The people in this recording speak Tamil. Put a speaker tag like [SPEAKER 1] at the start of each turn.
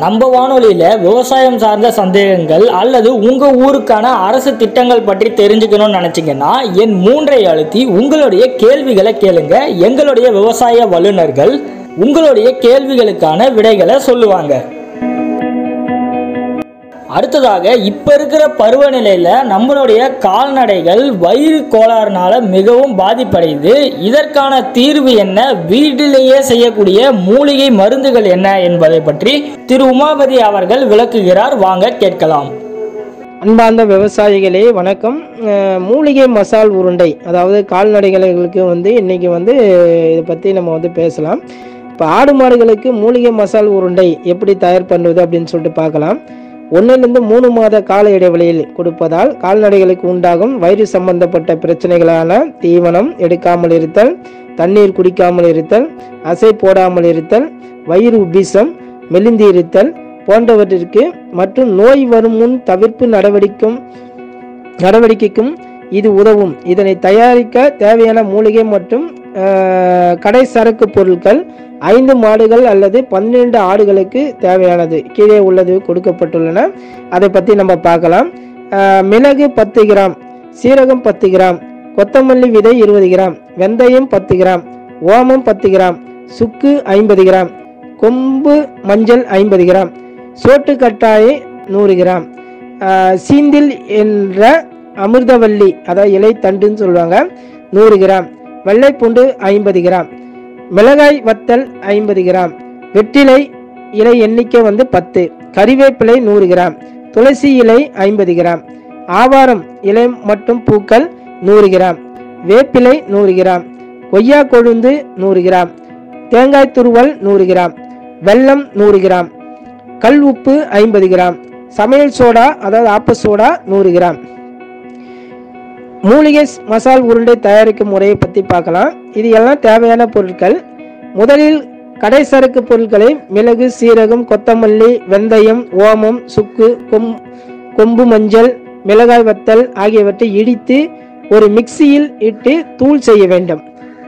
[SPEAKER 1] நம்ம வானொலியில விவசாயம் சார்ந்த சந்தேகங்கள் அல்லது உங்க ஊருக்கான அரசு திட்டங்கள் பற்றி தெரிஞ்சுக்கணும்னு நினைச்சீங்கன்னா என் மூன்றை அழுத்தி உங்களுடைய கேள்விகளை கேளுங்க எங்களுடைய விவசாய வல்லுநர்கள் உங்களுடைய கேள்விகளுக்கான விடைகளை சொல்லுவாங்க அடுத்ததாக இப்ப இருக்கிற பருவநிலையில நம்மளுடைய கால்நடைகள் வயிறு கோளாறுனால மிகவும் பாதிப்படையுது இதற்கான தீர்வு என்ன வீட்டிலேயே செய்யக்கூடிய மூலிகை மருந்துகள் என்ன என்பதை பற்றி திரு உமாபதி அவர்கள் விளக்குகிறார் வாங்க கேட்கலாம்
[SPEAKER 2] அன்பார்ந்த விவசாயிகளே வணக்கம் அஹ் மூலிகை மசால் உருண்டை அதாவது கால்நடைகளுக்கு வந்து இன்னைக்கு வந்து இதை பற்றி நம்ம வந்து பேசலாம் இப்போ ஆடு மாடுகளுக்கு மூலிகை மசால் உருண்டை எப்படி தயார் பண்ணுறது அப்படின்னு சொல்லிட்டு பார்க்கலாம் ஒன்றிலிருந்து மூணு மாத கால இடைவெளியில் கொடுப்பதால் கால்நடைகளுக்கு உண்டாகும் வயிறு சம்பந்தப்பட்ட பிரச்சனைகளான தீவனம் எடுக்காமல் இருத்தல் தண்ணீர் குடிக்காமல் இருத்தல் அசை போடாமல் இருத்தல் வயிறு உபிசம் மெலிந்து இருத்தல் போன்றவற்றிற்கு மற்றும் நோய் வரும் முன் தவிர்ப்பு நடவடிக்கும் நடவடிக்கைக்கும் இது உதவும் இதனை தயாரிக்க தேவையான மூலிகை மற்றும் அஹ், கடை சரக்கு பொருட்கள் ஐந்து மாடுகள் அல்லது பன்னிரண்டு ஆடுகளுக்கு தேவையானது கீழே உள்ளது கொடுக்கப்பட்டுள்ளன அதை பற்றி நம்ம பார்க்கலாம் அஹ், மிளகு பத்து கிராம் சீரகம் பத்து கிராம் கொத்தமல்லி விதை இருபது கிராம் வெந்தயம் பத்து கிராம் ஓமம் பத்து கிராம் சுக்கு ஐம்பது கிராம் கொம்பு மஞ்சள் ஐம்பது கிராம் சோட்டு கட்டாயி நூறு கிராம் ஆஹ் சீந்தில் என்ற அமிர்தவல்லி அதாவது இலை தண்டுன்னு சொல்லுவாங்க நூறு கிராம் வெள்ளைப்பூண்டு ஐம்பது கிராம் மிளகாய் வத்தல் ஐம்பது கிராம் வெற்றிலை இலை எண்ணிக்கை வந்து பத்து கறிவேப்பிலை நூறு கிராம் துளசி இலை ஐம்பது கிராம் ஆவாரம் இலை மற்றும் பூக்கள் நூறு கிராம் வேப்பிலை நூறு கிராம் கொய்யா கொழுந்து நூறு கிராம் தேங்காய் துருவல் நூறு கிராம் வெல்லம் நூறு கிராம் கல் உப்பு ஐம்பது கிராம் சமையல் சோடா அதாவது ஆப்ப சோடா நூறு கிராம் மூலிகை ஸ்- மசால் உருண்டை தயாரிக்கும் முறையை பற்றி பார்க்கலாம் இது எல்லாம் தேவையான பொருட்கள் முதலில் கடை சரக்கு பொருட்களை மிளகு சீரகம் கொத்தமல்லி வெந்தயம் ஓமம் சுக்கு கொம் கொம்பு மஞ்சள் மிளகாய் வத்தல் ஆகியவற்றை இடித்து ஒரு மிக்சியில் இட்டு தூள் செய்ய வேண்டும்